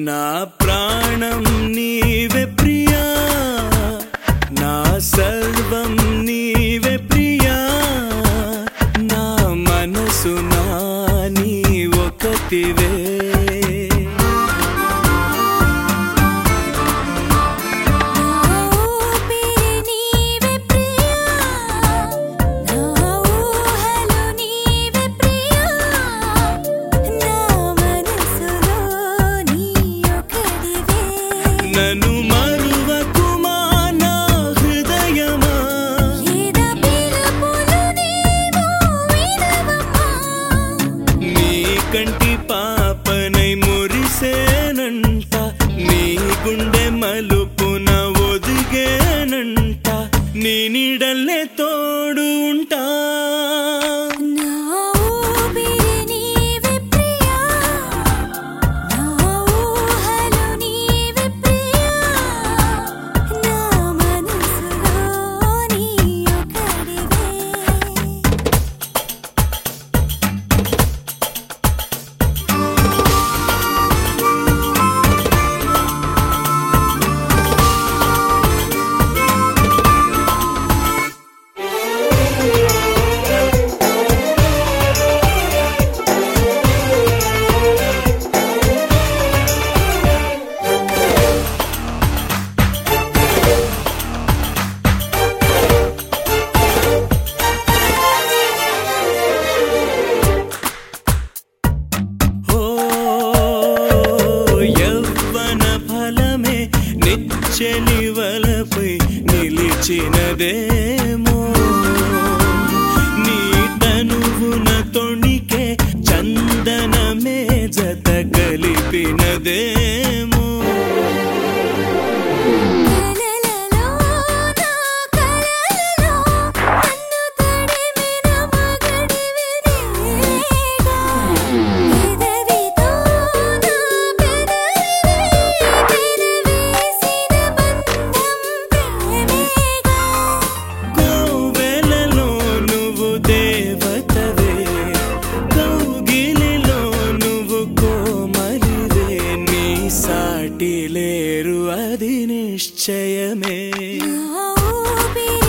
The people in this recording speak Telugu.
నా ప్రాణం నీవే ప్రియా నా సర్వం నీవే ప్రియా నా మనసు నా నీ ఒకటివే ఊపిరి నీవే ప్రియా నా ఊహలు నీవే ప్రియా నా మనసులో నీ ఒకడివే నన్ను మరువకుమా నా హృదయమా ఏద పిలుపులు నీవు వినవమ్మా నీ కంటి పాపనై మురిసేనంట నీ గుండె మలుపున ఒదిగేనంట నీ నీడల్లే తోడు ఉంటా నా ఊపిరి నీవే ప్రియా నా ఊహలు నీవే ప్రియా నా మనసులో నీ ఒకడివే ఓ యవ్వన ఫలమే నిచ్చని వలపై నిలిచినదేమో నీ తనువున తొణికే చందనమే జత కలిపినదేమో కలలలో నా కలలలో నన్ను తడిమిన మగడివి నీవేగా పెదవితో నా పెదవిని పెనవేసిన బంధం ప్రేమేగా కోవెలలో నువ్వు దేవతవే కౌగిలిలో నువ్వు కోమలివే నీ సాటి లేరు అది నిశ్చయమే నా ఊపిరి